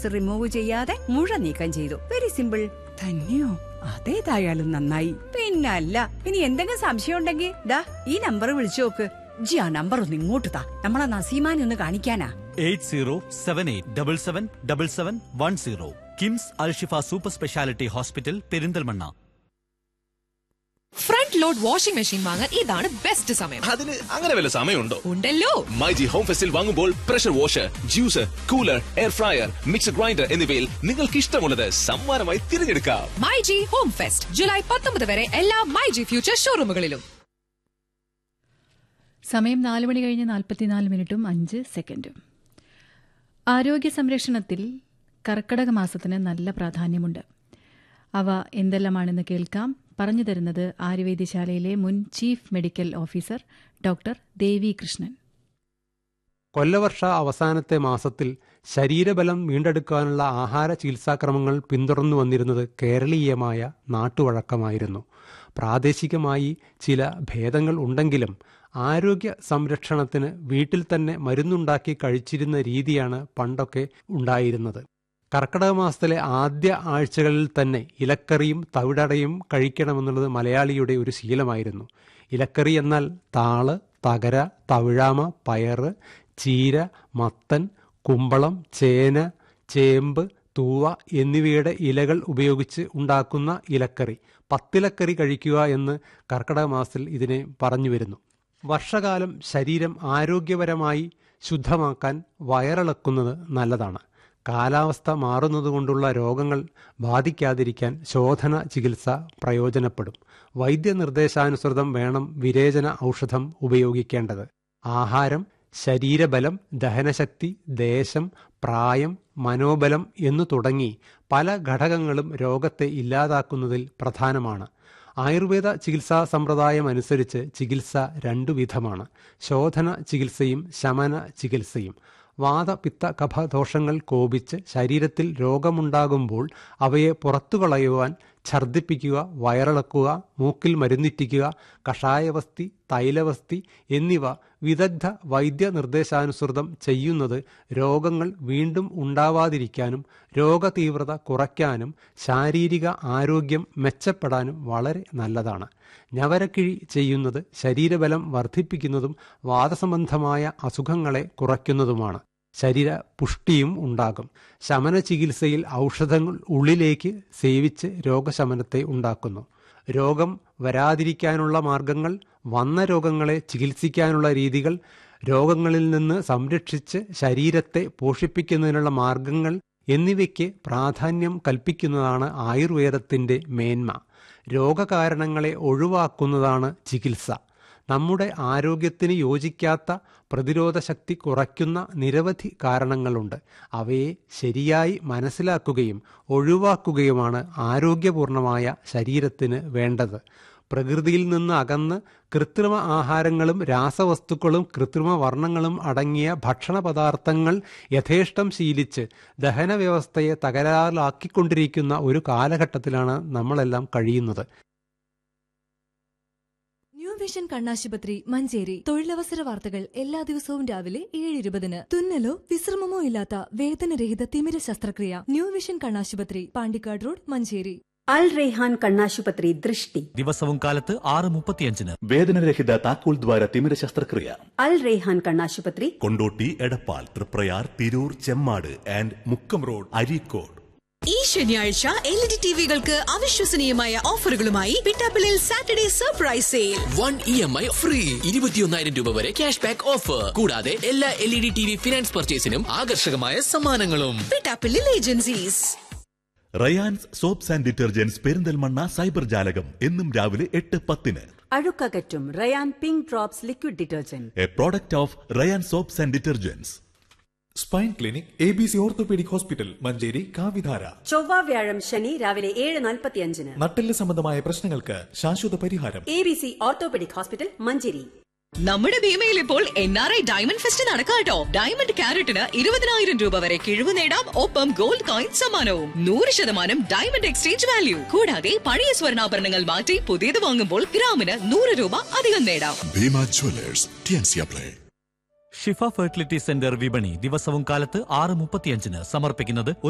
uterus remove ചെയ്യാതെ മുഴ നീക്കം ചെയ്തു വെരി സിമ്പിൾ തന്നെയോ അതേതായാലും നന്നായി പിന്നല്ല ഇനി എന്തെങ്കിലും സംശയം ഉണ്ടെങ്കിൽ ദാ ഈ നമ്പർ വിളിച്ചു നോക്ക് ജി ആ നമ്പർ ഒന്ന് ഇങ്ങോട്ട് താ നമ്മളെ നസീമാനെ ഒന്ന് കാണിക്കാനാ eight zero seven eight double seven double seven one zero KIMS Alshifa super speciality hospital Perinthalmanna front load washing machine വാങ്ങാൻ ഇതാണ് ബെസ്റ്റ് സമയം അതിന് അങ്ങനെ വല്ല സമയമുണ്ടോ ഉണ്ടല്ലോ മൈജി ഹോം ഫെസ്റ്റിൽ വാങ്ങുമ്പോൾ pressure washer juicer cooler air fryer mixer grinder എന്നിവയിൽ നിങ്ങൾക്ക് ഇഷ്ടമുള്ളത് സമ്മാനമായി തിരഞ്ഞെടുക്കാം myG home fest July പത്തൊമ്പത് വരെ എല്ലാ മൈ ജി ഫ്യൂച്ചർ ഷോറൂമുകളിലും സമയം നാല് മണി കഴിഞ്ഞ് നാൽപ്പത്തിനാല് മിനിറ്റും അഞ്ച് സെക്കൻഡും ആരോഗ്യ സംരക്ഷണത്തിൽ കർക്കടക മാസത്തിന് നല്ല പ്രാധാന്യമുണ്ട് അവ എന്തെല്ലാമാണെന്ന് കേൾക്കാം പറഞ്ഞു തരുന്നത് ആയുർവേദ്യശാലയിലെ മുൻ chief medical officer doctor Devi Krishnan കൊല്ലവർഷ അവസാനത്തെ മാസത്തിൽ ശരീരബലം വീണ്ടെടുക്കാനുള്ള ആഹാര ചികിത്സാക്രമങ്ങൾ പിന്തുടർന്നു വന്നിരുന്നത് കേരളീയമായ നാട്ടുവഴക്കമായിരുന്നു പ്രാദേശികമായി ചില ഭേദങ്ങൾ ഉണ്ടെങ്കിലും ആരോഗ്യ സംരക്ഷണത്തിന് വീട്ടിൽ തന്നെ മരുന്നുണ്ടാക്കി കഴിച്ചിരുന്ന രീതിയാണ് പണ്ടൊക്കെ ഉണ്ടായിരുന്നത് കർക്കിടക മാസത്തിലെ ആദ്യ ആഴ്ചകളിൽ തന്നെ ഇലക്കറിയും തവിടടയും കഴിക്കണമെന്നുള്ളത് മലയാളിയുടെ ഒരു ശീലമായിരുന്നു ഇലക്കറി എന്നാൽ താള് തകര തവിഴാമ പയറ് ചീര മത്തൻ കുമ്പളം ചേന ചേമ്പ് തൂവ എന്നിവയുടെ ഇലകൾ ഉപയോഗിച്ച് ഉണ്ടാക്കുന്ന ഇലക്കറി പത്തിലക്കറി കഴിക്കുക എന്ന് കർക്കിടക മാസത്തിൽ ഇതിനെ പറഞ്ഞു വരുന്നു വർഷകാലം ശരീരം ആരോഗ്യപരമായി ശുദ്ധമാക്കാൻ വയറിളക്കുന്നത് നല്ലതാണ് കാലാവസ്ഥ മാറുന്നതുകൊണ്ടുള്ള രോഗങ്ങൾ ബാധിക്കാതിരിക്കാൻ ശോധന ചികിത്സ പ്രയോജനപ്പെടും വൈദ്യനിർദ്ദേശാനുസൃതം വേണം വിരേചന ഔഷധം ഉപയോഗിക്കേണ്ടത് ആഹാരം ശരീരബലം ദഹനശക്തി ദേശം പ്രായം മനോബലം എന്നു തുടങ്ങി പല ഘടകങ്ങളും രോഗത്തെ ഇല്ലാതാക്കുന്നതിൽ പ്രധാനമാണ് ആയുർവേദ ചികിത്സാ സമ്പ്രദായം അനുസരിച്ച് ചികിത്സ രണ്ടു വിധമാണ് ശോധന ചികിത്സയും ശമന ചികിത്സയും വാദപിത്ത കഫദോഷങ്ങൾ കോപിച്ച് ശരീരത്തിൽ രോഗമുണ്ടാകുമ്പോൾ അവയെ പുറത്തു കളയുവാൻ ഛർദ്ദിപ്പിക്കുക വയറിളക്കുക മൂക്കിൽ മരുന്നിറ്റിക്കുക കഷായവസ്തി തൈലവസ്തി എന്നിവ വിദഗ്ധ വൈദ്യ നിർദ്ദേശാനുസൃതം ചെയ്യുന്നത് രോഗങ്ങൾ വീണ്ടും ഉണ്ടാവാതിരിക്കാനും രോഗതീവ്രത കുറയ്ക്കാനും ശാരീരിക ആരോഗ്യം മെച്ചപ്പെടാനും വളരെ നല്ലതാണ് ഞവരക്കിഴി ചെയ്യുന്നത് ശരീരബലം വർദ്ധിപ്പിക്കുന്നതും വാദസംബന്ധമായ അസുഖങ്ങളെ കുറയ്ക്കുന്നതുമാണ് ശരീര പുഷ്ടിയും ഉണ്ടാകും ശമന ചികിത്സയിൽ ഔഷധങ്ങൾ ഉള്ളിലേക്ക് സേവിച്ച് രോഗശമനത്തെ ഉണ്ടാക്കുന്നു രോഗം വരാതിരിക്കാനുള്ള മാർഗങ്ങൾ വന്ന രോഗങ്ങളെ ചികിത്സിക്കാനുള്ള രീതികൾ രോഗങ്ങളിൽ നിന്ന് സംരക്ഷിച്ച് ശരീരത്തെ പോഷിപ്പിക്കുന്നതിനുള്ള മാർഗങ്ങൾ എന്നിവയ്ക്ക് പ്രാധാന്യം കൽപ്പിക്കുന്നതാണ് ആയുർവേദത്തിൻ്റെ മേന്മ രോഗകാരണങ്ങളെ ഒഴിവാക്കുന്നതാണ് ചികിത്സ നമ്മുടെ ആരോഗ്യത്തിന് യോജിക്കാത്ത പ്രതിരോധ ശക്തി കുറയ്ക്കുന്ന നിരവധി കാരണങ്ങളുണ്ട് അവയെ ശരിയായി മനസ്സിലാക്കുകയും ഒഴിവാക്കുകയുമാണ് ആരോഗ്യപൂർണമായ ശരീരത്തിന് വേണ്ടത് പ്രകൃതിയിൽ നിന്ന് അകന്ന് കൃത്രിമ ആഹാരങ്ങളും രാസവസ്തുക്കളും കൃത്രിമ വർണ്ണങ്ങളും അടങ്ങിയ ഭക്ഷണ പദാർത്ഥങ്ങൾ യഥേഷ്ടം ശീലിച്ച് ദഹന വ്യവസ്ഥയെ തകരാറിലാക്കിക്കൊണ്ടിരിക്കുന്ന ഒരു കാലഘട്ടത്തിലാണ് നമ്മളെല്ലാം കഴിയുന്നത് ന്യൂ വിഷൻ കണ്ണാശുപത്രി മഞ്ചേരി തൊഴിലവസര വാർത്തകൾ എല്ലാ ദിവസവും രാവിലെ ഏഴ് ഇരുപതിന് തുന്നലോ വിശ്രമമോ ഇല്ലാത്ത വേദനരഹിത തിമിര ശസ്ത്രക്രിയ ന്യൂ വിഷൻ കണ്ണാശുപത്രി പാണ്ടിക്കാട് റോഡ് മഞ്ചേരി അൽ റെയ്ഹാൻ കണ്ണാശുപത്രി ദൃഷ്ടി ദിവസവും കാലത്ത് ആറ് മുപ്പത്തിയഞ്ചിന് വേദനരഹിത താക്കോൽ ദ്വാര തിമിര ശസ്ത്രക്രിയ അൽ റെയ്ഹാൻ കണ്ണാശുപത്രി കൊണ്ടോട്ടി എടപ്പാൾ തൃപ്രയാർ തിരൂർ ചെമ്മാട് ആൻഡ് മുക്കം റോഡ് അരീക്കോട് ഈ ശനിയാഴ്ച എൽ ഇ ഡി ടിവികൾക്ക് അവിശ്വസനീയമായ ഓഫറുകളുമായി പിട്ടാപ്പിളിൽ Saturday surprise sale one E M I free ഇരുപത്തിയൊന്നായിരം രൂപ വരെ ക്യാഷ് ബാക്ക് ഓഫർ കൂടാതെ എല്ലാ L E D T V finance പർച്ചേസിനും ആകർഷകമായ സമ്മാനങ്ങളും പിട്ടാപ്പിളിൽ agencies Rayans soaps and detergents Perinthalmanna cyber ജാലകം എന്നും രാവിലെ എട്ട് പത്തിന് അഴുക്കകറ്റും Rayan pink drops liquid detergent a product of Ryan soaps and detergents spine clinic A B C orthopaedic hospital Manjeri കാവിധാര ചൊവ്വ വ്യാഴം ശനി രാവിലെ ഏഴ് നാൽപ്പത്തിയഞ്ചിന് നട്ടെല്ല് സംബന്ധമായ പ്രശ്നങ്ങൾക്ക് ശാശ്വത പരിഹാരം A B C orthopaedic hospital Manjeri നമ്മുടെ ഭീമയിൽ ഇപ്പോൾ N R I diamond fest നടക്കാട്ടോ ഡയമണ്ട് ക്യാരറ്റിന് ഇരുപതിനായിരം രൂപ വരെ കിഴിവ് നേടാം ഒപ്പം ഗോൾഡ് കോയിൻ സമ്മാനവും നൂറ് ശതമാനം ഡയമണ്ട് എക്സ്ചേഞ്ച് വാല്യൂ കൂടാതെ പഴയ സ്വർണ്ണാഭരണങ്ങൾ മാറ്റി പുതിയത് വാങ്ങുമ്പോൾ ഗ്രാമിന് നൂറ് രൂപ അധികം നേടാം ഭീമ ജ്വല്ലേഴ്സ് ടിയൻസിയ ഷിഫ ഫെർട്ടിലിറ്റി സെന്റർ വിപണി ദിവസവും കാലത്ത് ആറ് മുപ്പത്തിയഞ്ചിന് സമർപ്പിക്കുന്നത്